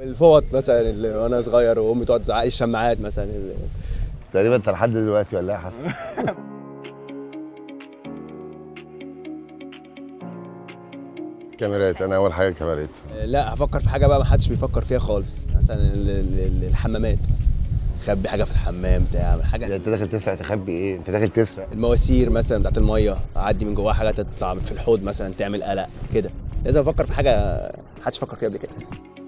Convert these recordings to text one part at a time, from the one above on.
الفوط مثلا اللي وانا صغير وامي تقعد تزعق لي الشماعات مثلا اللي تقريبا انت لحد دلوقتي ولا ايه يا حسن؟ كاميرات انا اول حاجه كاميرات لا هفكر في حاجه بقى ما حدش بيفكر فيها خالص مثلا ال- ال- ال- الحمامات مثلا خبي حاجه في الحمام بتاع يعني حاجه انت داخل تسرق تخبي ايه؟ انت داخل تسرق المواسير مثلا بتاعت الميه اعدي من جواها حاجه تطلع في الحوض مثلا تعمل قلق كده لازم افكر في حاجه ما حدش فكر فيها قبل كده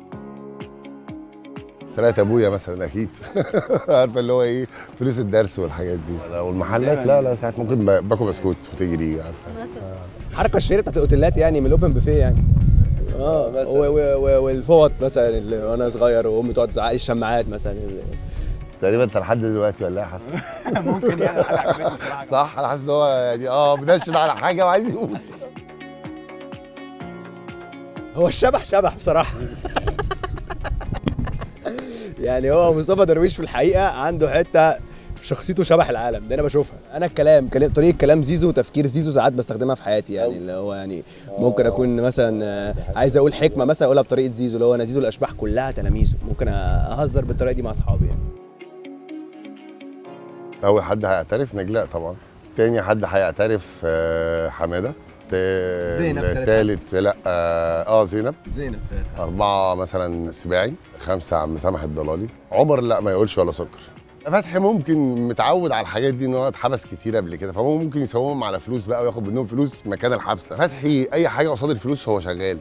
سرقت ابويا مثلا اكيد عارفه اللي هو ايه فلوس الدرس والحاجات دي والمحلات لا لا ساعات ممكن ب- باكل بسكوت وتجري عارفه الحركه الشهيره بتاعت الاوتيلات يعني من الاوبن بوفيه يعني اه مثلا. و- و- و- والفوط مثلا اللي وانا صغير وامي تقعد تزعق لي الشماعات مثلا اللي تقريبا انت لحد دلوقتي ولا ايه يا حسن؟ ممكن يعني حاجه عجبتني بصراحه صح انا حاسس ان هو يعني اه بنشن على حاجه وعايز يقول هو الشبح شبح بصراحه يعني هو مصطفى درويش في الحقيقه عنده حته في شخصيته شبح العالم ده انا بشوفها انا الكلام كلام طريقه كلام زيزو وتفكير زيزو ساعات بستخدمها في حياتي يعني اللي هو يعني ممكن اكون مثلا آه، عايز اقول حكمه مثلا اقولها بطريقه زيزو اللي هو انا زيزو الاشباح كلها تلاميذه ممكن اهزر بالطريقه دي مع اصحابي يعني اول حد هيعترف نجلاء طبعا تاني حد هيعترف آه، حماده تا- زينب تالت تالت لا اه آه، زينب زينب أربعة مثلا سباعي خمسة عم سامح الضلالي عمر لا ما يقولش ولا سكر فتحي ممكن متعود على الحاجات دي ان هو اتحبس كتير قبل كده فهو ممكن يسومهم على فلوس بقى وياخد منهم فلوس مكان الحبس فتحي اي حاجه قصاد الفلوس هو شغال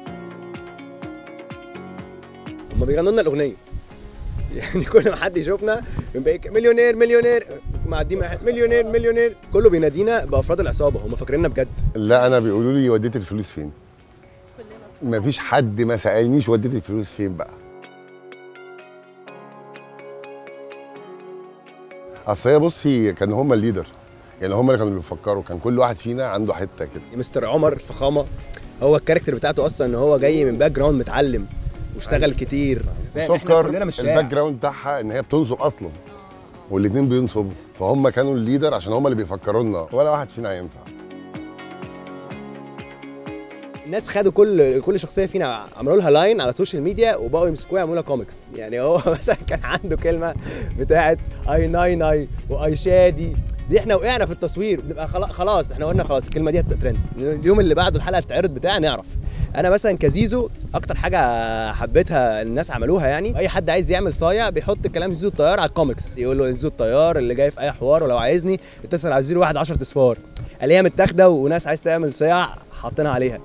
هم بيغنوا لنا الاغنيه يعني كل ما حد يشوفنا يبقى مليونير مليونير معديين مع- مليونير مليونير كله بينادينا بافراد العصابه هم فاكريننا بجد لا انا بيقولوا لي وديت الفلوس فين ما فيش حد ما سالنيش وديت الفلوس فين بقى اصل هي بصي كانوا هم الليدر يعني هم اللي كانوا بيفكروا كان كل واحد فينا عنده حته كده مستر عمر الفخامه هو الكاركتر بتاعته اصلا ان هو جاي من باك جراوند متعلم واشتغل كتير فاهم؟ إحنا سكر كلنا مش الباك جراوند بتاعها ان هي بتنصب اصلا والاثنين بينصبوا فهم كانوا الليدر عشان هم اللي بيفكروا لنا ولا واحد فينا هينفع الناس خدوا كل كل شخصيه فينا عملوا لها لاين على السوشيال ميديا وبقوا يمسكوها يعملوا لها كوميكس يعني هو مثلا كان عنده كلمه بتاعت اي ناي ناي واي شادي دي احنا وقعنا في التصوير بنبقى خلاص خلاص احنا قلنا خلاص الكلمه دي هتبقى ترند اليوم اللي بعده الحلقه تتعرض بتاع نعرف انا مثلا كزيزو اكتر حاجه حبيتها الناس عملوها يعني اي حد عايز يعمل صايع بيحط كلام زيزو الطيار على الكوميكس يقول له زيزو الطيار اللي جاي في اي حوار ولو عايزني اتصل على 01 10 اصفار الاقيها متاخده وناس عايز تعمل صياع حاطينها عليها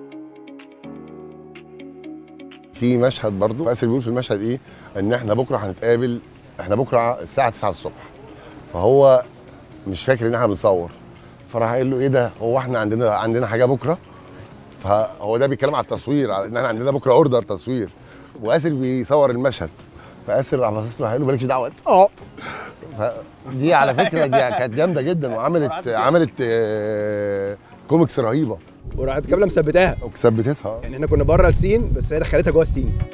في مشهد برضو اسر بيقول في المشهد ايه ان احنا بكره هنتقابل احنا بكره الساعه 9 الصبح فهو مش فاكر ان احنا بنصور فراح قايل له ايه ده هو احنا عندنا عندنا حاجه بكره فهو ده بيتكلم على التصوير على ان احنا عندنا بكره اوردر تصوير واسر بيصور المشهد فاسر راح باصص له قال له مالكش دعوه اه دي على فكره دي كانت جامده جدا وعملت عملت آه، كوميكس رهيبه وراحت كامله مثبتاها وثبتتها يعني احنا كنا بره السين بس هي دخلتها جوه السين